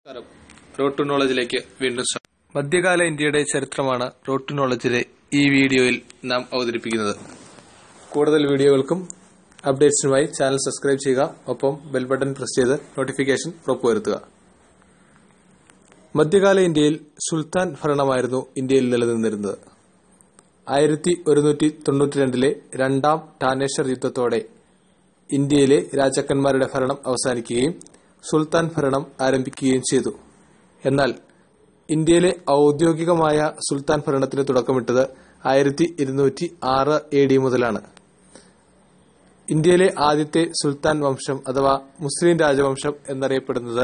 നമസ്കാരം road to നോളജിലേക്ക് വീണ്ടും സ്വാഗതം മധ്യകാല ഇന്ത്യയുടെ ചരിത്രമാണ് റോഡ് ടു നോളജിലെ ഈ വീഡിയോയിൽ നാം അവതരിപ്പിക്കുന്നത് കൂടുതൽ വീഡിയോകൾക്കും അപ്ഡേറ്റ്സിനുമായി ചാനൽ സബ്സ്ക്രൈബ് ചെയ്യുക ഒപ്പം ബെൽ ബട്ടൺ പ്രസ് ചെയ്ത് നോട്ടിഫിക്കേഷൻ ഉറപ്പുവരുത്തുക മധ്യകാല ഇന്ത്യയിൽ സുൽത്താൻ ഭരണമായിരുന്നു ഇന്ത്യയിൽ നിലനിന്നിരുന്നത് ആയിരത്തി ഒരുന്നൂറ്റി തൊണ്ണൂറ്റിരണ്ടിലെ രണ്ടാം ടാനേശ്വർ യുദ്ധത്തോടെ ഇന്ത്യയിലെ രാജാക്കന്മാരുടെ ഭരണം അവസാനിക്കുകയും സുൽത്താൻ ഭരണം ആരംഭിക്കുകയും ചെയ്തു എന്നാൽ ഇന്ത്യയിലെ ഔദ്യോഗികമായ സുൽത്താൻ ഭരണത്തിന് തുടക്കമിട്ടത് ആയിരത്തി ഇരുന്നൂറ്റി ആറ് എ ഡി മുതലാണ് ഇന്ത്യയിലെ ആദ്യത്തെ സുൽത്താൻ വംശം അഥവാ മുസ്ലിം രാജവംശം എന്നറിയപ്പെടുന്നത്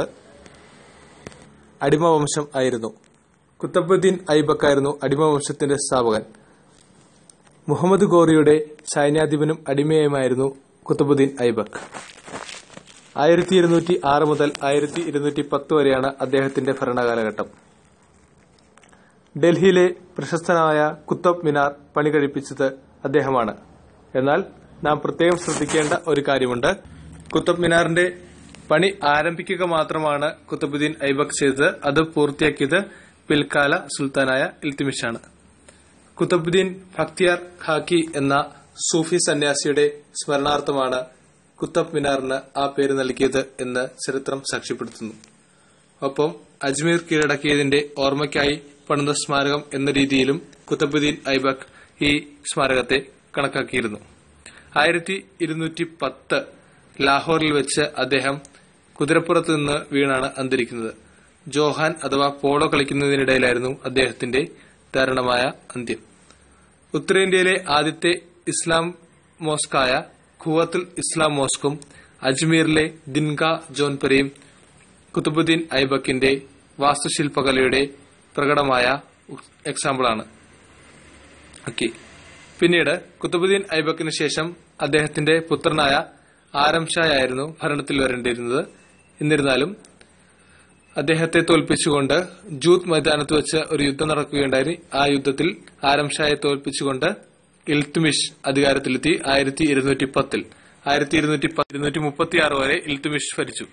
അടിമവംശം ആയിരുന്നു കുത്തബുദ്ദീൻ ഐബക്കായിരുന്നു അടിമവംശത്തിന്റെ സ്ഥാപകൻ മുഹമ്മദ് ഗോറിയുടെ സൈന്യാധിപനും അടിമയുമായിരുന്നു കുത്തബുദ്ദീൻ ഐബക്ക് ആയിരത്തി ഇരുന്നൂറ്റി ആറ് മുതൽ ആയിരത്തി ഇരുന്നൂറ്റി പത്ത് വരെയാണ് അദ്ദേഹത്തിന്റെ ഭരണകാലഘട്ടം ഡൽഹിയിലെ പ്രശസ്തനായ കുത്തബ് മിനാർ പണി കഴിപ്പിച്ചത് അദ്ദേഹമാണ് എന്നാൽ നാം പ്രത്യേകം ശ്രദ്ധിക്കേണ്ട ഒരു കാര്യമുണ്ട് കുത്തബ് മിനാറിന്റെ പണി ആരംഭിക്കുക മാത്രമാണ് കുത്തബുദ്ദീൻ ഐബക്ക് ചെയ്തത് അത് പൂർത്തിയാക്കിയത് പിൽക്കാല സുൽത്താനായ ഇൽത്തുമിഷാണ് കുത്തബുദ്ദീൻ ഭക്തിയാർ ഖാക്കി എന്ന സൂഫി സന്യാസിയുടെ സ്മരണാർത്ഥമാണ് കുത്തബ് മിനാറിന് ആ പേര് നൽകിയത് എന്ന് ചരിത്രം സാക്ഷ്യപ്പെടുത്തുന്നു ഒപ്പം അജ്മീർ കീഴടക്കിയതിന്റെ ഓർമ്മയ്ക്കായി പണിത സ്മാരകം എന്ന രീതിയിലും കുത്തബുദ്ദീൻ ഐബക് ഈ സ്മാരകത്തെ കണക്കാക്കിയിരുന്നു ആയിരത്തി ഇരുന്നൂറ്റി പത്ത് ലാഹോറിൽ വെച്ച് അദ്ദേഹം കുതിരപ്പുറത്ത് നിന്ന് വീണാണ് അന്തരിക്കുന്നത് ജോഹാൻ അഥവാ പോളോ കളിക്കുന്നതിനിടയിലായിരുന്നു അദ്ദേഹത്തിന്റെ ദാരുണമായ അന്ത്യം ഉത്തരേന്ത്യയിലെ ആദ്യത്തെ ഇസ്ലാം മോസ്കായ ഖുവത്തുൽ ഇസ്ലാം മോസ്കും അജ്മീറിലെ ദിൻഗ ജോൻപരയും കുത്തുബുദ്ദീൻ ഐബക്കിന്റെ വാസ്തുശില്പകലയുടെ പ്രകടമായ എക്സാമ്പിളാണ് ഓക്കെ പിന്നീട് കുത്തുബുദ്ദീൻ ഐബക്കിന് ശേഷം അദ്ദേഹത്തിന്റെ പുത്രനായ ആരം ഷാ ആയിരുന്നു ഭരണത്തിൽ വരേണ്ടിയിരുന്നത് എന്നിരുന്നാലും അദ്ദേഹത്തെ തോൽപ്പിച്ചുകൊണ്ട് ജൂത്ത് മൈതാനത്ത് വെച്ച് ഒരു യുദ്ധം നടക്കുകയുണ്ടായി ആ യുദ്ധത്തിൽ ആരം ഷായെ തോൽപ്പിച്ചുകൊണ്ട് ഇൽത്തുമിഷ് അധികാരത്തിലെത്തി ആയിരത്തി ഇരുന്നൂറ്റി പത്തിൽ ആയിരത്തി ഇരുന്നൂറ്റി ഇരുന്നൂറ്റി മുപ്പത്തി ആറ് വരെ ഇൽത്തുമിഷ് ഭരിച്ചു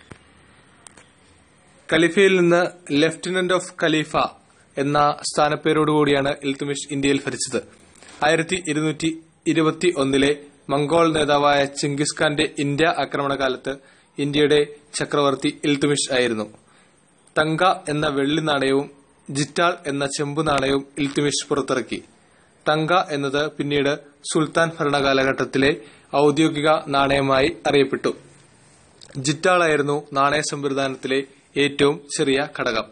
ഖലീഫയിൽ നിന്ന് ലഫ്റ്റനന്റ് ഓഫ് ഖലീഫ എന്ന സ്ഥാനപ്പേരോടുകൂടിയാണ് ഇൽത്തുമിഷ് ഇന്ത്യയിൽ ഭരിച്ചത് ആയിരത്തി ഇരുന്നൂറ്റി ഇരുപത്തി ഒന്നിലെ മംഗോൾ നേതാവായ ചിങ്കിസ് ഖാന്റെ ഇന്ത്യ ആക്രമണകാലത്ത് ഇന്ത്യയുടെ ചക്രവർത്തി ഇൽത്തുമിഷ് ആയിരുന്നു തങ്ക എന്ന വെള്ളി നാണയവും ജിറ്റാൾ എന്ന ചെമ്പു നാണയവും ഇൽത്തുമിഷ് പുറത്തിറക്കി തങ്ക എന്നത് പിന്നീട് സുൽത്താൻ ഭരണകാലഘട്ടത്തിലെ ഔദ്യോഗിക നാണയമായി അറിയപ്പെട്ടു ജിറ്റാളായിരുന്നു നാണയ സംവിധാനത്തിലെ ഏറ്റവും ചെറിയ ഘടകം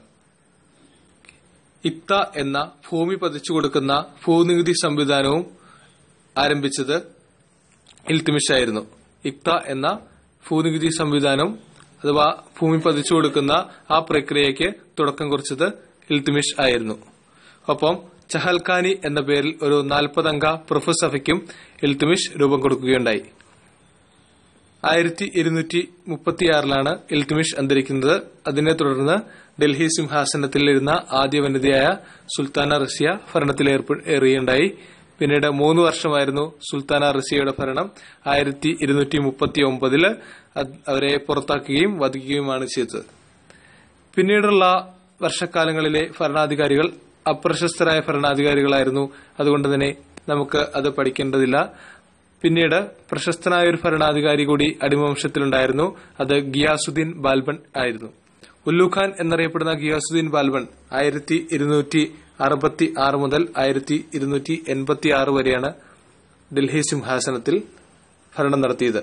ഇക്ത എന്ന ഭൂമി പതിച്ചു കൊടുക്കുന്ന ഭൂനികുതി സംവിധാനവും ആരംഭിച്ചത് ഇൽത്തുമിഷ് ആയിരുന്നു ഇക്ത എന്ന ഭൂനികുതി സംവിധാനം അഥവാ ഭൂമി പതിച്ചു കൊടുക്കുന്ന ആ പ്രക്രിയയ്ക്ക് തുടക്കം കുറിച്ചത് ഇൽത്തുമിഷ് ആയിരുന്നു ഒപ്പം ചഹൽഖാനി എന്ന പേരിൽ ഒരു നാൽപ്പതംഗ പ്രൊഫസഭയ്ക്കും ഇൽത്തുമിഷ് രൂപം കൊടുക്കുകയുണ്ടായി ആയിരത്തി ഇരുന്നൂറ്റി മുപ്പത്തിയാറിലാണ് ഇൽത്തുമിഷ് അന്തരിക്കുന്നത് അതിനെ തുടർന്ന് ഡൽഹി സിംഹാസനത്തിലിരുന്ന ആദ്യ വനിതയായ സുൽത്താന റസിയ ഭരണത്തിലേറുകയുണ്ടായി പിന്നീട് മൂന്ന് വർഷമായിരുന്നു സുൽത്താന റസിയയുടെ ഭരണം ആയിരത്തി ഇരുന്നൂറ്റി മുപ്പത്തി ഒമ്പതില് അവരെ പുറത്താക്കുകയും വധിക്കുകയുമാണ് ചെയ്തത് പിന്നീടുള്ള വർഷക്കാലങ്ങളിലെ ഭരണാധികാരികൾ അപ്രശസ്തരായ ഭരണാധികാരികളായിരുന്നു അതുകൊണ്ട് തന്നെ നമുക്ക് അത് പഠിക്കേണ്ടതില്ല പിന്നീട് പ്രശസ്തനായ ഒരു ഭരണാധികാരി കൂടി അടിമവംശത്തിലുണ്ടായിരുന്നു അത് ഗിയാസുദ്ദീൻ ബാൽബൺ ആയിരുന്നു ഉല്ലുഖാൻ എന്നറിയപ്പെടുന്ന ഗിയാസുദ്ദീൻ ബാൽബൺ ആയിരത്തി ഇരുന്നൂറ്റി അറുപത്തി ആറ് മുതൽ ആയിരത്തി ഇരുന്നൂറ്റി എൺപത്തി ആറ് വരെയാണ് ഡൽഹി സിംഹാസനത്തിൽ ഭരണം നടത്തിയത്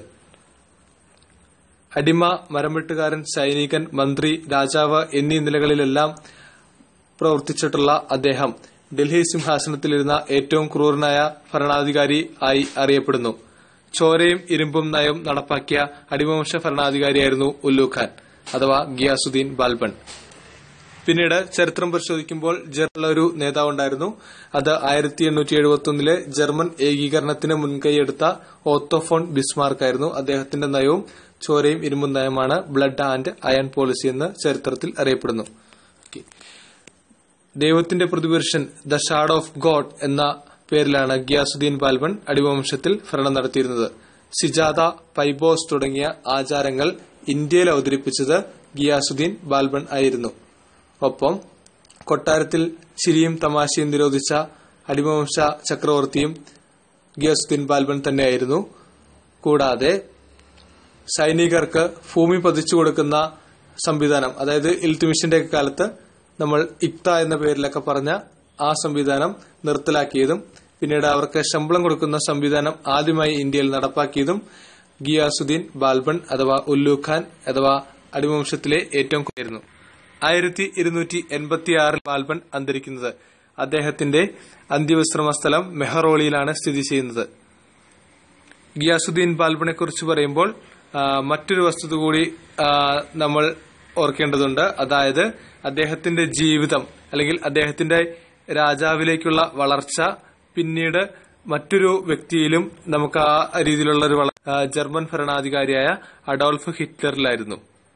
അടിമ മരംവെട്ടുകാരൻ സൈനികൻ മന്ത്രി രാജാവ് എന്നീ നിലകളിലെല്ലാം പ്രവർത്തിച്ചിട്ടുള്ള അദ്ദേഹം ഡൽഹി സിംഹാസനത്തിലിരുന്ന ഏറ്റവും ക്രൂരനായ ഭരണാധികാരി ആയി അറിയപ്പെടുന്നു ചോരയും ഇരുമ്പും നയം നടപ്പാക്കിയ അടിമവംശ ഭരണാധികാരിയായിരുന്നു ഉല്ലു ഖാൻ അഥവാ ഗിയാസുദ്ദീൻ ബാൽബൺ പിന്നീട് ചരിത്രം പരിശോധിക്കുമ്പോൾ ജർമ്മൻ ഒരു നേതാവുണ്ടായിരുന്നു അത് ആയിരത്തി എണ്ണൂറ്റി എഴുപത്തി ഒന്നിലെ ജർമ്മൻ ഏകീകരണത്തിന് മുൻകൈയെടുത്ത ഓത്തോഫോൺ ബിസ്മാർക്ക് ആയിരുന്നു അദ്ദേഹത്തിന്റെ നയവും ചോരയും ഇരുമ്പും നയമാണ് ബ്ലഡ് ആൻഡ് അയൺ പോളിസി എന്ന് ചരിത്രത്തിൽ അറിയപ്പെടുന്നു ദൈവത്തിന്റെ പ്രതിപുരുഷൻ ദ ഷാഡ് ഓഫ് ഗോഡ് എന്ന പേരിലാണ് ഗിയാസുദ്ദീൻ ബാൽബൺ അടിവംശത്തിൽ ഭരണം നടത്തിയിരുന്നത് സിജാദ പൈബോസ് തുടങ്ങിയ ആചാരങ്ങൾ ഇന്ത്യയിൽ അവതരിപ്പിച്ചത് ഗിയാസുദ്ദീൻ ബാൽബൺ ആയിരുന്നു ഒപ്പം കൊട്ടാരത്തിൽ ചിരിയും തമാശയും നിരോധിച്ച അടിമവംശ ചക്രവർത്തിയും ഗിയാസുദ്ദീൻ ബാൽബൺ തന്നെയായിരുന്നു കൂടാതെ സൈനികർക്ക് ഭൂമി പതിച്ചു കൊടുക്കുന്ന സംവിധാനം അതായത് ഇൽത്തുമിഷിന്റെ കാലത്ത് നമ്മൾ ഇക്ത എന്ന പേരിലൊക്കെ പറഞ്ഞ ആ സംവിധാനം നിർത്തലാക്കിയതും പിന്നീട് അവർക്ക് ശമ്പളം കൊടുക്കുന്ന സംവിധാനം ആദ്യമായി ഇന്ത്യയിൽ നടപ്പാക്കിയതും ഗിയാസുദ്ദീൻ ബാൽബൺ അഥവാ ഉല്ലു ഖാൻ അഥവാ അടിമവംശത്തിലെ ഏറ്റവും കുറയായിരുന്നു ആയിരത്തി ഇരുന്നൂറ്റി എൺപത്തിയാറിൽ ബാൽബൺ അന്തരിക്കുന്നത് അദ്ദേഹത്തിന്റെ അന്ത്യവിശ്രമ സ്ഥലം മെഹറോളിയിലാണ് സ്ഥിതി ചെയ്യുന്നത് ഗിയാസുദ്ദീൻ ബാൽബനെ കുറിച്ച് പറയുമ്പോൾ ആ, മറ്റൊരു വസ്തുത കൂടി ആ, നമ്മൾ ഓർക്കേണ്ടതുണ്ട് അതായത് അദ്ദേഹത്തിന്റെ ജീവിതം അല്ലെങ്കിൽ അദ്ദേഹത്തിന്റെ രാജാവിലേക്കുള്ള വളർച്ച പിന്നീട് മറ്റൊരു വ്യക്തിയിലും നമുക്ക് ആ രീതിയിലുള്ള ഒരു വള- ആ, ജർമ്മൻ ഭരണാധികാരിയായ അഡോൾഫ് ഹിറ്റ്ലറിലായിരുന്നു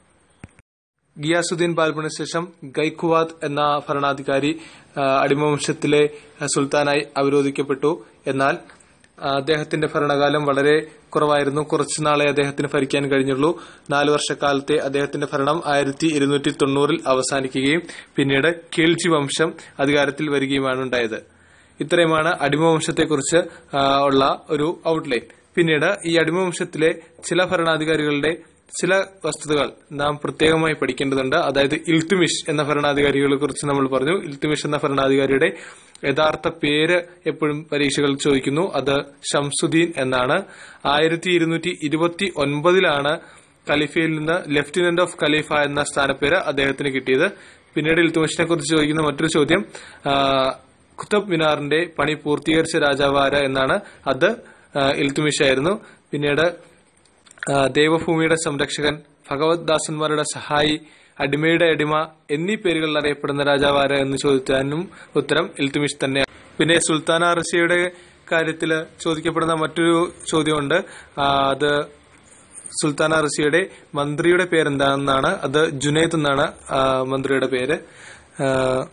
ഗിയാസുദ്ദീൻ ബാൽബിന് ശേഷം ഗൈക്കുവാദ് എന്ന ഭരണാധികാരി ആ, അടിമവംശത്തിലെ ആ, സുൽത്താനായി അവരോധിക്കപ്പെട്ടു എന്നാൽ ആ, അദ്ദേഹത്തിന്റെ ഭരണകാലം വളരെ കുറവായിരുന്നു കുറച്ചുനാളെ അദ്ദേഹത്തിന് ഭരിക്കാൻ കഴിഞ്ഞുള്ളൂ നാലു വർഷക്കാലത്തെ അദ്ദേഹത്തിന്റെ ഭരണം ആയിരത്തി ഇരുന്നൂറ്റി തൊണ്ണൂറിൽ അവസാനിക്കുകയും പിന്നീട് ഖിൽജി വംശം അധികാരത്തിൽ വരികയുമാണ് ഉണ്ടായത് ഇത്രയുമാണ് അടിമവംശത്തെക്കുറിച്ച് ആ, ഉള്ള ഒരു ഔട്ട്ലൈൻ പിന്നീട് ഈ അടിമവംശത്തിലെ ചില ഭരണാധികാരികളുടെ ചില വസ്തുതകൾ നാം പ്രത്യേകമായി പഠിക്കേണ്ടതുണ്ട് അതായത് ഇൽത്തുമിഷ് എന്ന ഭരണാധികാരികളെ കുറിച്ച് നമ്മൾ പറഞ്ഞു ഇൽത്തുമിഷ് എന്ന ഭരണാധികാരിയുടെ യഥാർത്ഥ പേര് എപ്പോഴും പരീക്ഷകൾ ചോദിക്കുന്നു അത് ഷംസുദ്ദീൻ എന്നാണ് ആയിരത്തി ഇരുന്നൂറ്റി ഇരുപത്തി ഒൻപതിലാണ് ഖലീഫയിൽ നിന്ന് ലഫ്റ്റനന്റ് ഓഫ് ഖലീഫ എന്ന സ്ഥാനപ്പേര് അദ്ദേഹത്തിന് കിട്ടിയത് പിന്നീട് ഇൽത്തുമിഷിനെ കുറിച്ച് ചോദിക്കുന്ന മറ്റൊരു ചോദ്യം ആ, കുത്തബ് മിനാറിന്റെ പണി പൂർത്തീകരിച്ച രാജാവ് ആര് എന്നാണ് അത് ആ, ഇൽത്തുമിഷ് ആയിരുന്നു പിന്നീട് ആ, ദേവഭൂമിയുടെ സംരക്ഷകൻ ഭഗവത് ദാസന്മാരുടെ സഹായി അടിമയുടെ അടിമ എന്നീ പേരുകളിൽ അറിയപ്പെടുന്ന രാജാവ് ആര് എന്ന് ചോദിച്ചാലും ഉത്തരം ഇൽത്തുമിഷ് തന്നെയാണ് പിന്നെ സുൽത്താന റസിയുടെ കാര്യത്തിൽ ചോദിക്കപ്പെടുന്ന മറ്റൊരു ചോദ്യമുണ്ട് ആ, അത് സുൽത്താന റസിയുടെ മന്ത്രിയുടെ പേരെന്താണെന്നാണ് അത് ജുനൈദ് എന്നാണ് ആ, മന്ത്രിയുടെ പേര് ആ,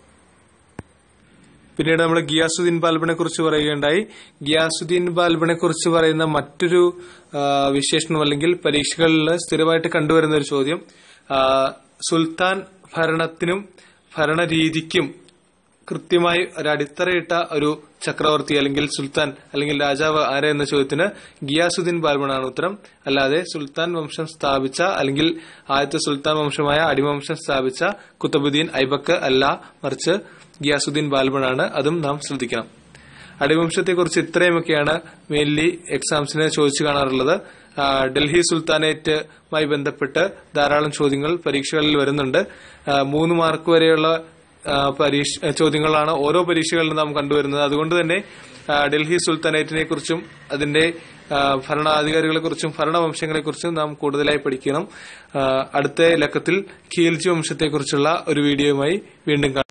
പിന്നീട് നമ്മൾ ഗിയാസുദ്ദീൻ ബാൽബിനെ കുറിച്ച് പറയുകയുണ്ടായി ഗിയാസുദ്ദീൻ ബാൽബിനെ കുറിച്ച് പറയുന്ന മറ്റൊരു ആ, വിശേഷണം അല്ലെങ്കിൽ പരീക്ഷകളിൽ സ്ഥിരമായിട്ട് കണ്ടുവരുന്ന ഒരു ചോദ്യം ആ, സുൽത്താൻ ഭരണത്തിനും ഭരണരീതിക്കും കൃത്യമായി ഒരു അടിത്തറയിട്ട ഒരു ചക്രവർത്തി അല്ലെങ്കിൽ സുൽത്താൻ അല്ലെങ്കിൽ രാജാവ് ആരെ എന്ന ചോദ്യത്തിന് ഗിയാസുദ്ദീൻ ബാൽബണാണ് ഉത്തരം അല്ലാതെ സുൽത്താൻ വംശം സ്ഥാപിച്ച അല്ലെങ്കിൽ ആദ്യത്തെ സുൽത്താൻ വംശമായ അടിമവംശം സ്ഥാപിച്ച കുത്തബുദ്ദീൻ ഐബക്ക് അല്ല മറിച്ച് ഗിയാസുദ്ദീൻ ബാൽബണാണ് അതും നാം ശ്രദ്ധിക്കണം അടിവംശത്തെക്കുറിച്ച് ഇത്രയുമൊക്കെയാണ് മെയിൻലി എക്സാംസിന് ചോദിച്ചു കാണാറുള്ളത് ആ, ഡൽഹി സുൽത്താനേറ്റുമായി ബന്ധപ്പെട്ട് ധാരാളം ചോദ്യങ്ങൾ പരീക്ഷകളിൽ വരുന്നുണ്ട് ആ, മൂന്ന് മാർക്ക് വരെയുള്ള ആ, പരീക്ഷ ചോദ്യങ്ങളാണ് ഓരോ പരീക്ഷകളിലും നാം കണ്ടുവരുന്നത് അതുകൊണ്ട് തന്നെ ആ, ഡൽഹി സുൽത്താനേറ്റിനെ കുറിച്ചും അതിന്റെ ആ, ഭരണാധികാരികളെക്കുറിച്ചും ഭരണവംശങ്ങളെക്കുറിച്ചും നാം കൂടുതലായി പഠിക്കണം ആ, അടുത്ത ലക്കത്തിൽ ഖീൽജി വംശത്തെക്കുറിച്ചുള്ള ഒരു വീഡിയോയുമായി വീണ്ടും കാണാം